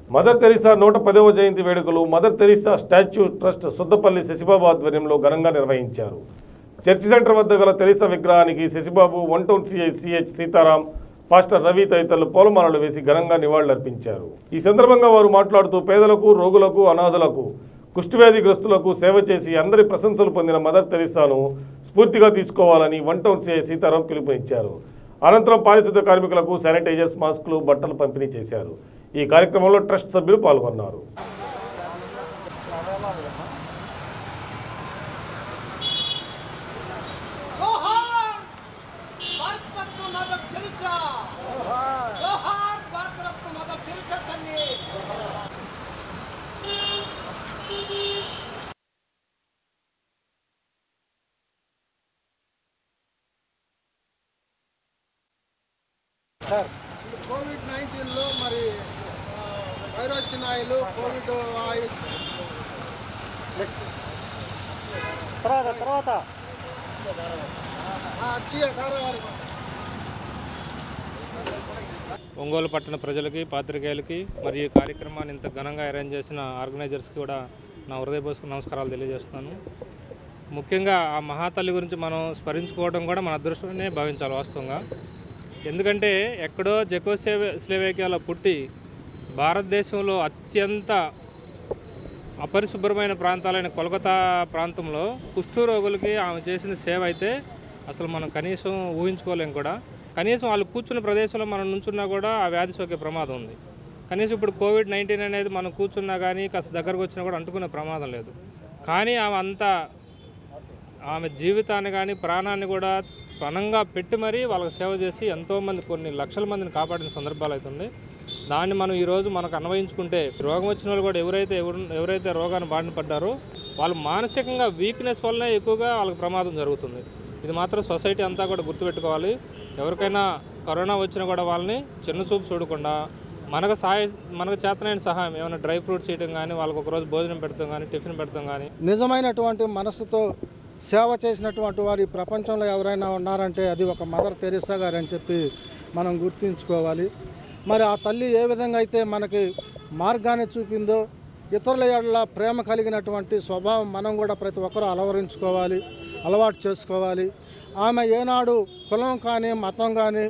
mother Teresa నూట పదవ జయంతి వేడుకలు Mother Teresa statue trust Suddapalli Sasibabu ఆధ్వర్యంలో ఘనంగా నిర్వహించారు చర్చి సెంటర్ వద్ద గల తెరీసా విగ్రహానికి Sasibabu one town CI CH Seetharam pastor Ravi తదితరులు పూలమాలలు వేసి ఘనంగా నివాళులర్పించారు ఈ సందర్భంగా వారు మాట్లాడుతూ పేదలకు రోగులకు అనాథులకు కుష్ఠవ్యాధిగ్రస్తులకు సేవ చేసి అందరి ప్రశంసలు పొందిన మదర్ తెరీసాను స్ఫూర్తిగా తీసుకోవాలని వన్ టౌన్ సిఐ సీతారాం పిలుపునిచ్చారు అనంతరం పారిశుద్ధ కార్మికులకు శానిటైజర్స్ మాస్కులు బట్టలు పంపిణీ చేశారు ఈ కార్యక్రమంలో ట్రస్ట్ సభ్యులు పాల్గొన్నారు జోహార్ భారతరత్న మదర్ తెరిసా జోహార్ భారతరత్న మదర్ తెరిసా తల్లి కోవిడ్ నైన్టీన్లో మరి ఆ, వైరోసిన్ ఆయిల్ కోవిడ్ ఆయిల్ తర్వాత తర్వాత ఆ, చీయ ధారావారి ఒంగోలు పట్టణ ప్రజలకి పాత్రికేయులకి మరియు ఈ కార్యక్రమాన్ని ఇంత ఘనంగా అరేంజ్ చేసిన ఆర్గనైజర్స్కి కూడా నా హృదయపూర్వక నమస్కారాలు తెలియజేస్తున్నాను ముఖ్యంగా ఆ మహాతల్లి గురించి మనం స్మరించుకోవడం కూడా మన అదృష్టమనే భావించాలి వాస్తవంగా ఎందుకంటే ఎక్కడో జెకోస్లేవే స్లేవేకియాలో పుట్టి భారతదేశంలో అత్యంత అపరిశుభ్రమైన ప్రాంతాలైన కోల్కతా ప్రాంతంలో కుష్ఠు రోగులకి ఆమె చేసిన సేవ అయితే అసలు మనం కనీసం ఊహించుకోలేం కూడా కనీసం వాళ్ళు కూర్చున్న ప్రదేశంలో మనం నుంచున్నా కూడా ఆ వ్యాధి సోకే ప్రమాదం ఉంది కనీసం ఇప్పుడు కోవిడ్ నైన్టీన్ అనేది మనం కూర్చున్నా కానీ కాస్త దగ్గరకు వచ్చినా కూడా అంటుకునే ప్రమాదం లేదు కానీ ఆమె అంతా ఆమె జీవితాన్ని కానీ ప్రాణాన్ని కూడా పణంగా పెట్టి మరీ వాళ్ళకి సేవ చేసి ఎంతోమంది కొన్ని లక్షల మందిని కాపాడిన సందర్భాలు అవుతుంది దాన్ని మనం ఈరోజు మనకు అన్వయించుకుంటే రోగం వచ్చిన వాళ్ళు కూడా ఎవరైతే ఎవరు ఎవరైతే రోగాన్ని బారిన పడ్డారో వాళ్ళు మానసికంగా వీక్నెస్ వల్లనే ఎక్కువగా వాళ్ళకి ప్రమాదం జరుగుతుంది ఇది మాత్రం సొసైటీ అంతా కూడా గుర్తుపెట్టుకోవాలి ఎవరికైనా కరోనా వచ్చినా కూడా వాళ్ళని చిన్న చూపు చూడకుండా మనకు సహాయ మనకు చేతనైన సహాయం ఏమైనా డ్రై ఫ్రూట్స్ ఇవ్వడం కానీ వాళ్ళకి ఒక రోజు భోజనం పెడతాం కానీ టిఫిన్ పెడతాం కానీ నిజమైనటువంటి మనసుతో సేవ చేసినటువంటి వారు ఈ ప్రపంచంలో ఎవరైనా ఉన్నారంటే అది ఒక మదర్ తెరిసా గారు అని చెప్పి మనం గుర్తుంచుకోవాలి మరి ఆ తల్లి ఏ విధంగా అయితే మనకి మార్గాన్ని చూపిందో ఇతరుల ఏళ్ళ ప్రేమ కలిగినటువంటి స్వభావం మనం కూడా ప్రతి ఒక్కరూ అలవరించుకోవాలి అలవాటు చేసుకోవాలి ఆమె ఏనాడు కులం కానీ మతం కానీ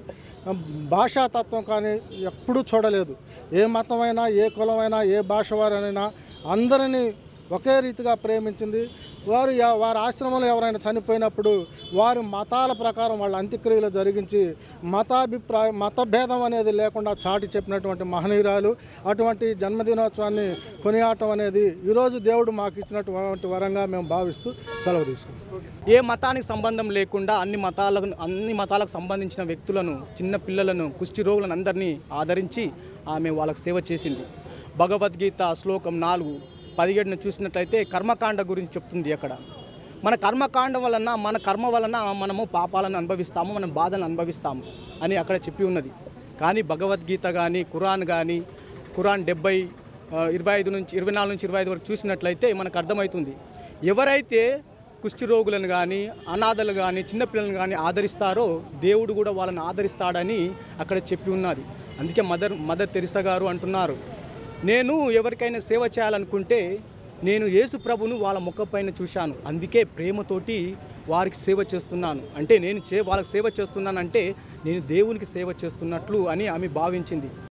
భాషాతత్వం కానీ ఎప్పుడూ చూడలేదు ఏ మతమైనా ఏ కులమైనా ఏ భాష వారైనా అందరినీ ఒకే రీతిగా ప్రేమించింది వారు ఎ- వారి ఆశ్రమంలో ఎవరైనా చనిపోయినప్పుడు వారి మతాల ప్రకారం వాళ్ళ అంత్యక్రియలు జరిగించి మతాభిప్రాయ మతభేదం అనేది లేకుండా చాటి చెప్పినటువంటి మహనీయురాలు అటువంటి జన్మదినోత్సవాన్ని కొనియాటం అనేది ఈరోజు దేవుడు మాకు ఇచ్చినటువంటి వరంగా మేము భావిస్తూ సెలవు తీసుకుంటాం ఏ మతానికి సంబంధం లేకుండా అన్ని మతాలకు అన్ని మతాలకు సంబంధించిన వ్యక్తులను చిన్న పిల్లలను కుష్టి రోగులను అందరినీ ఆదరించి ఆమె వాళ్ళకు సేవ చేసింది భగవద్గీత శ్లోకం నాలుగు పదిహేడును చూసినట్లయితే కర్మకాండ గురించి చెప్తుంది అక్కడ మన కర్మకాండం వలన మన కర్మ వలన మనము పాపాలను అనుభవిస్తాము మనం బాధలను అనుభవిస్తాము అని అక్కడ చెప్పి ఉన్నది కానీ భగవద్గీత కానీ ఖురాన్ కానీ ఖురాన్ డెబ్బై ఆ, ఇరవై ఐదు నుంచి ఇరవై నాలుగు నుంచి ఇరవై ఐదు వరకు చూసినట్లయితే మనకు అర్థమవుతుంది ఎవరైతే కుష్టి రోగులను కానీ అనాథలు కానీ చిన్నపిల్లలను కానీ ఆదరిస్తారో దేవుడు కూడా వాళ్ళని ఆదరిస్తాడని అక్కడ చెప్పి ఉన్నది అందుకే మదర్ మదర్ తెరిసా గారు అంటున్నారు నేను ఎవరికైనా సేవ చేయాలనుకుంటే నేను యేసు ప్రభును వాళ్ళ ముఖపైన చూశాను అందుకే ప్రేమతోటి వారికి సేవ చేస్తున్నాను అంటే నేను చే వాళ్ళకి సేవ చేస్తున్నానంటే నేను దేవునికి సేవ చేస్తున్నట్లు అని ఆమె భావించింది